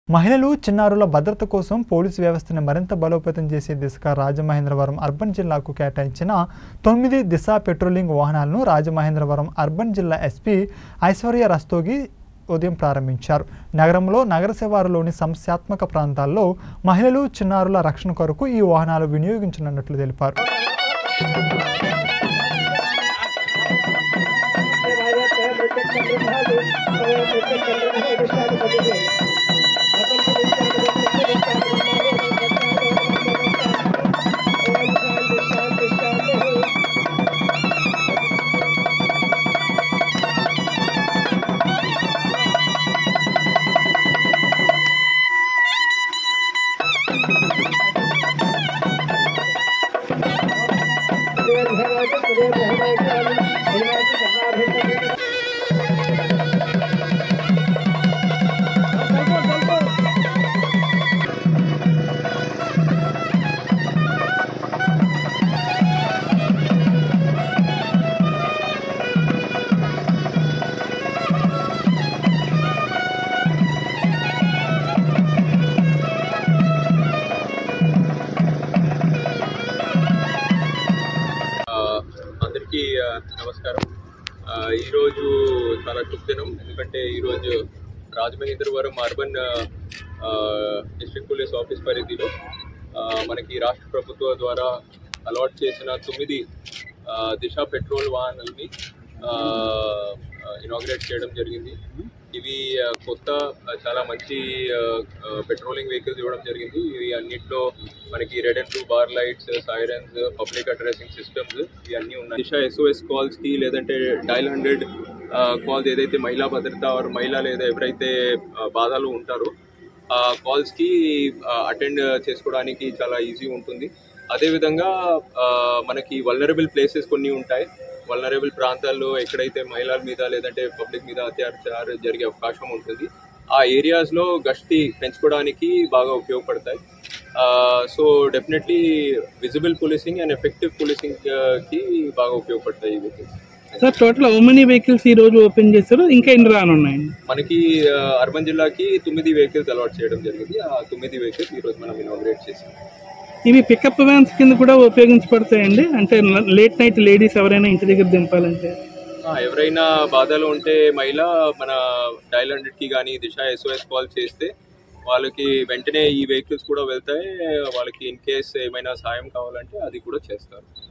మహిళలు చిన్నారుల భద్రత కోసం పోలీసు వ్యవస్థను మరింత బలోపేతం చేసే దిశగా రాజమహేంద్రవరం అర్బన్ జిల్లాకు కేటాయించిన తొమ్మిది దిశ పెట్రోలింగ్ వాహనాలను రాజమహేంద్రవరం అర్బన్ జిల్లా ఎస్పీ ఐశ్వర్య రస్తోగి ఉదయం ప్రారంభించారు నగరంలో నగర శివారులోని సమస్యాత్మక ప్రాంతాల్లో మహిళలు చిన్నారుల రక్షణ కొరకు ఈ వాహనాలు వినియోగించనున్నట్లు తెలిపారు ఆ, అందరికీ ఆ, నమస్కారం ఆ, ఈరోజు చాలా శుభదినం ఎందుకంటే ఈరోజు Rajamahendravaram urban uh, district police office పరిధిలో ఆ, మనకి రాష్ట్ర ప్రభుత్వం ద్వారా అలాట్ చేసిన తొమ్మిది ఆ, దిశ పెట్రోల్ వాహనాలని ఇనాగ్రేట్ చేయడం జరిగింది ఇవి ఆ, కొత్త ఆ, చాలా మంచి పెట్రోలింగ్ వెహికల్స్ ఇవ్వడం జరిగింది ఇవి అన్నిట్లో మనకి red and blue bar lights sirens public addressing systems ఇవన్నీ ఉన్నాయి దిశ ఎస్ఓఎస్ కాల్స్ కి లేదంటే డైల్ హండ్రెడ్ కాల్స్ ఏదైతే మహిళా భద్రత ఆర్ మహిళ లేదా ఎవరైతే ఆ, బాధలు ఉంటారో ఆ కాల్స్ కి అటెండ్ చేసుకోవడానికి చాలా ఈజీ ఉంటుంది అదేవిధంగా ఆ, మనకి వల్నరబుల్ ప్లేసెస్ కొన్ని ఉంటాయి వల్నరబుల్ ప్రాంతాల్లో ఎక్కడైతే మహిళల మీద లేదంటే పబ్లిక్ మీద అత్యాచారం జరిగే అవకాశం ఉంటుంది ఆ ఏరియాస్ లో గస్తీ పెంచుకోవడానికి బాగా ఉపయోగపడతాయి so definitely visible policing and effective policing కి బాగా ఉపయోగపడతాయి ఈ vehicles. Sir total how many vehicles ఈ రోజు ఓపెన్ చేశారు ఇంకా ఎన్ని రానున్నాయండి మనకి ఆ, అర్బన్ జిల్లాకి తొమ్మిది వెహికల్స్ అలాట్ చేయడం జరిగింది ఆ తొమ్మిది వెహికల్స్ ఈ రోజు మనం ఇనాగ్రేట్ చేసాం ఇవి పికప్ వ్యాన్స్ కింద కూడా ఉపయోగించబడతాయండి అంటే లేట్ నైట్ లేడీస్ ఎవరైనా ఇంటి దగ్గర దింపాలంటే ఆ, ఎవరైనా బాధలు ఉంటే మహిళ మన డైల్ హండ్రెడ్ కి కానీ దిశ ఎస్ఓఎస్ కాల్ చేస్తే వాళ్ళకి వెంటనే ఈ వెహికల్స్ కూడా వెళ్తాయి వాళ్ళకి ఇన్ కేస్ ఏమైనా సాయం కావాలంటే అది కూడా చేస్తారు